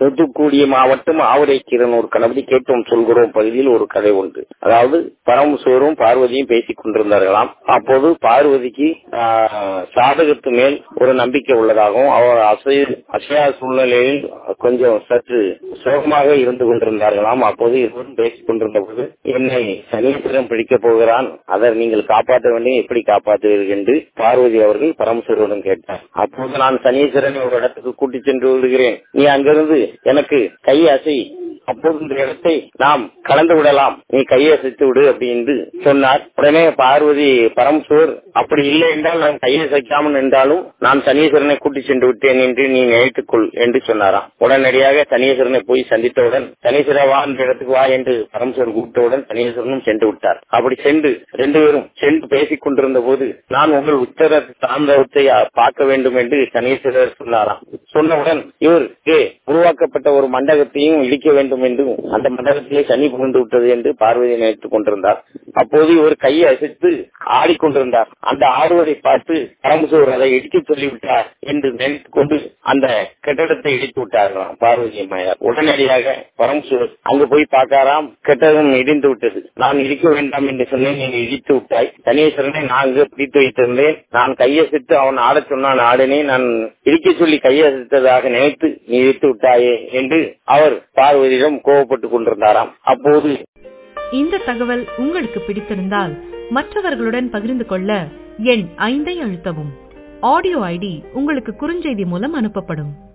தூத்துக்குடி மாவட்டம் ஆவரைக்கீரனூர் கணபதி கேட்டோம் சொல்கிறோம் பகுதியில் ஒரு கதை உண்டு அதாவது பரமசோரும் பார்வதியும் பேசிக் கொண்டிருந்தார்களாம் அப்போது பார்வதிக்கு ஆஹ், சாதகத்து மேல் ஒரு நம்பிக்கை உள்ளதாகவும் அவர் அசை அசையா சூழ்நிலையில் கொஞ்சம் சற்று சோகமாக இருந்து கொண்டிருந்தார்களாம் அப்போது இருவரும் பேசிக் கொண்டிருந்த போது என்னை சனீஸ்வரன் பிடிக்கப் போகிறான் அதை நீங்கள் காப்பாற்ற வேண்டும் எப்படி காப்பாற்றுவீர்கள் என்று பார்வதி அவர்கள் பரமசிவரிடம் கேட்டார் அப்போது நான் சனீஸ்வரனை ஒரு இடத்துக்கு கூட்டிச் சென்று விடுகிறேன் நீ அங்கிருந்து எனக்கு கை அசை அப்போது இந்த இடத்தை நாம் கலந்து விடலாம் நீ கையை அசைத்து விடு அப்படின்னு சொன்னார் உடனே பார்வதி பரமசூர் அப்படி இல்லை என்றால் நான் கையை அசைக்காமல் நின்றாலும் நான் சனீஸ்வரனை கூட்டிச் சென்று விட்டேன் என்று நீ நினைத்துக்கொள் என்று சொன்னாராம் உடனடியாக சனீஸ்வரனை போய் சந்தித்தவுடன் சனீஸ்வரா வா இந்த இடத்துக்கு வா என்று பரமசிவன் கூப்பிட்டவுடன் சனீஸ்வரனும் சென்று விட்டார் அப்படி சென்று ரெண்டு பேரும் சென்று பேசிக் கொண்டிருந்த போது நான் உங்கள் உத்தர தாண்டவத்தை பார்க்க வேண்டும் என்று சனீஸ்வரர் சொன்னாராம் சொன்னவுடன் இவர் "ஏ, உருவாக்கப்பட்ட ஒரு மண்டபத்தையும் இடிக்க வேண்டும் என்று அந்த மண்டபத்திலே சனி புகுந்து விட்டது என்று பார்வதி நினைத்துக் கொண்டிருந்தார் அப்போது இவர் கையை அசைத்து ஆடிக்கொண்டிருந்தார் அந்த ஆடுவதை பார்த்து பரமசூர் அதை இடிக்க சொல்லிவிட்டார் என்று நினைத்துக் கொண்டு அந்த கட்டடத்தை இடித்து விட்டார்களாம் பார்வதி அம்மையார் உடனடியாக பரமசூர் அங்கு போய் பார்க்காராம் கட்டடம் இடிந்து விட்டது நான் இடிக்க வேண்டாம் என்று சொன்னேன் நீ இடித்து விட்டாய் சனீஸ்வரனை நான் அங்கு பிடித்து வைத்திருந்தேன் நான் கையசைத்து அவன் ஆடச் சொன்னான் ஆடினேன் நான் இடிக்க சொல்லி கையசைத்ததாக நினைத்து நீ இடித்து விட்டாயே என்று அவர் பார்வதியிடம் கோபப்பட்டுக் கொண்டிருந்தாராம் அப்போது இந்த தகவல் உங்களுக்கு பிடித்திருந்தால் மற்றவர்களுடன் பகிர்ந்து கொள்ள எண் ஐந்தை அழுத்தவும் ஆடியோ ஐடி உங்களுக்கு குறுஞ்செய்தி மூலம் அனுப்பப்படும்